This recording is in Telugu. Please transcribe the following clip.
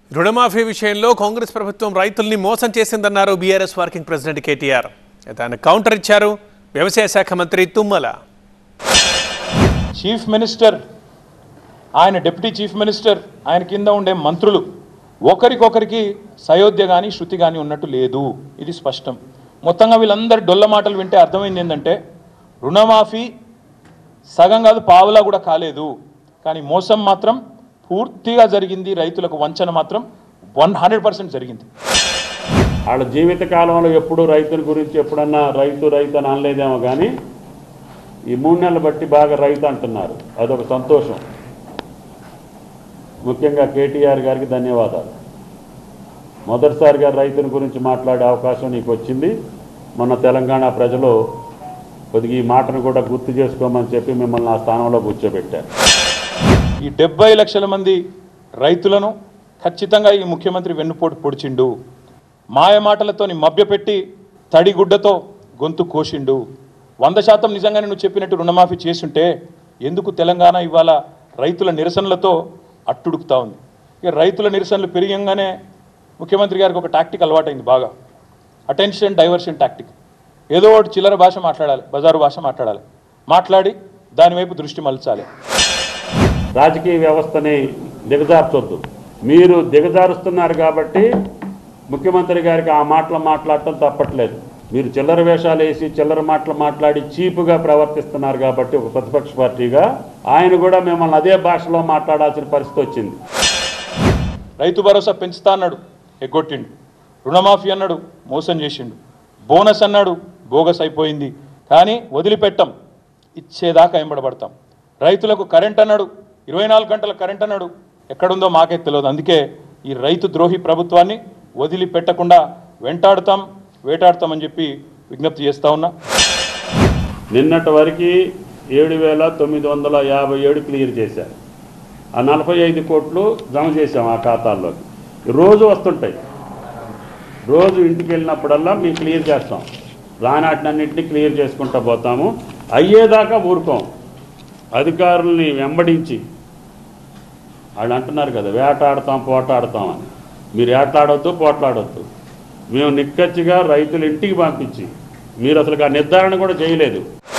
రుణమాఫీ విషయంలో కాంగ్రెస్ ప్రభుత్వం రైతుల్ని మోసం చేసిందన్నారు బీఆర్ఎస్ వర్కింగ్ ప్రెసిడెంట్ కేటీఆర్ అయితే ఆయన కౌంటర్ ఇచ్చారు వ్యవసాయ శాఖ మంత్రి తుమ్మల చీఫ్ మినిస్టర్ ఆయన డిప్యూటీ చీఫ్ మినిస్టర్ ఆయన కింద ఉండే మంత్రులు ఒకరికొకరికి సయోధ్య కానీ శృతి కానీ ఉన్నట్టు లేదు ఇది స్పష్టం మొత్తంగా వీళ్ళందరి డొల్ల మాటలు వింటే అర్థమైంది ఏంటంటే రుణమాఫీ సగం కాదు పావులా కూడా కాలేదు కానీ మోసం మాత్రం పూర్తిగా జరిగింది రైతులకు వంచన మాత్రం వన్ హండ్రెడ్ పర్సెంట్ జరిగింది వాళ్ళ జీవిత కాలంలో ఎప్పుడు రైతుల గురించి ఎప్పుడన్నా రైతు రైతు అని అనలేదేమో కానీ ఈ మూడు నెలలు బట్టి బాగా రైతు అంటున్నారు అదొక సంతోషం ముఖ్యంగా కేటీఆర్ గారికి ధన్యవాదాలు మొదటిసారిగా రైతుల గురించి మాట్లాడే అవకాశం నీకు వచ్చింది మొన్న తెలంగాణ ప్రజలు కొద్దిగా ఈ మాటను కూడా గుర్తు చేసుకోమని చెప్పి మిమ్మల్ని ఆ స్థానంలో కూర్చోబెట్టారు ఈ డెబ్బై లక్షల మంది రైతులను ఖచ్చితంగా ఈ ముఖ్యమంత్రి వెన్నుపోటు పొడిచిండు మాయ మాటలతోని మభ్యపెట్టి తడిగుడ్డతో గొంతు కోసిండు వంద శాతం నిజంగానే నువ్వు చెప్పినట్టు రుణమాఫీ చేసుంటే ఎందుకు తెలంగాణ ఇవాళ రైతుల నిరసనలతో అట్టుడుకుతా ఉంది ఇక రైతుల నిరసనలు పెరిగంగానే ముఖ్యమంత్రి గారికి ఒక టాక్టిక్ అలవాటైంది బాగా అటెన్షన్ డైవర్షన్ టాక్టిక్ ఏదో ఒకటి చిల్లర భాష మాట్లాడాలి బజారు భాష మాట్లాడాలి మాట్లాడి దానివైపు దృష్టి మలచాలి రాజకీయ వ్యవస్థని దిగజార్చొద్దు మీరు దిగజారుస్తున్నారు కాబట్టి ముఖ్యమంత్రి గారికి ఆ మాటలు మాట్లాడటం తప్పట్లేదు మీరు చిల్లర వేషాలు వేసి చిల్లర మాటలు మాట్లాడి చీపుగా ప్రవర్తిస్తున్నారు కాబట్టి ఒక ప్రతిపక్ష పార్టీగా ఆయన కూడా మిమ్మల్ని అదే భాషలో మాట్లాడాల్సిన పరిస్థితి వచ్చింది రైతు భరోసా పెంచుతా అన్నాడు ఎగ్గొట్టిండు రుణమాఫీ అన్నాడు మోసం చేసిండు బోనస్ అన్నాడు బోగస్ అయిపోయింది కానీ వదిలిపెట్టం ఇచ్చేదాకా ఎంబడబడతాం రైతులకు కరెంట్ అన్నాడు ఇరవై నాలుగు గంటల కరెంట్ అన్నాడు ఎక్కడుందో మాకే తెలియదు అందుకే ఈ రైతు ద్రోహి ప్రభుత్వాన్ని వదిలిపెట్టకుండా వెంటాడుతాం వేటాడుతామని చెప్పి విజ్ఞప్తి చేస్తా ఉన్నా నిన్నటి వరకు ఏడు వేల తొమ్మిది వందల యాభై ఏడు క్లియర్ చేశారు ఆ నలభై ఐదు కోట్లు జమ చేశాం ఆ ఖాతాల్లోకి రోజు వస్తుంటాయి రోజు ఇంటికి వెళ్ళినప్పుడల్లా మేము క్లియర్ చేస్తాం రానాటినన్నింటినీ క్లియర్ చేసుకుంటూ పోతాము అయ్యేదాకా ఊరుకోం అధికారుల్ని వెంబడించి వాళ్ళు అంటున్నారు కదా వేటాడతాం పోటాడతాం అని మీరు వేటాడొద్దు పోట్లాడొద్దు మేము నిక్కచ్చిగా రైతులు ఇంటికి పంపించి మీరు అసలు ఆ నిర్ధారణ కూడా చేయలేదు